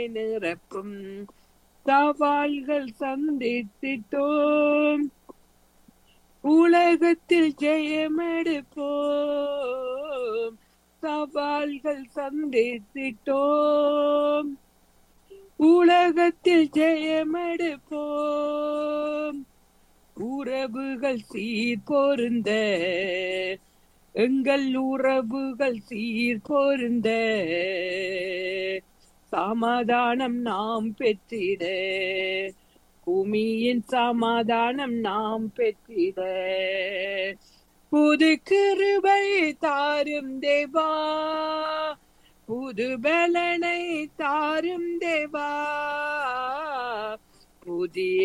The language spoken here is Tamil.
நிரப்பும் சவால்கள் சந்தித்திட்டோம் உலகத்தில் ஜெயமெடுப்போம் சவால்கள் சந்தித்திட்டோம் உலகத்தில் ஜெயமெடுப்போம் உறவுகள் சீர் பொருந்த எங்கள் உறவுகள் சீர் பொருந்த சமாதானம் நாம் பெற்றிட பூமியின் சமாதானம் நாம் பெற்றிட புது கிருபை தாரும் தேவா புது பலனை தாரும் தேவா புதிய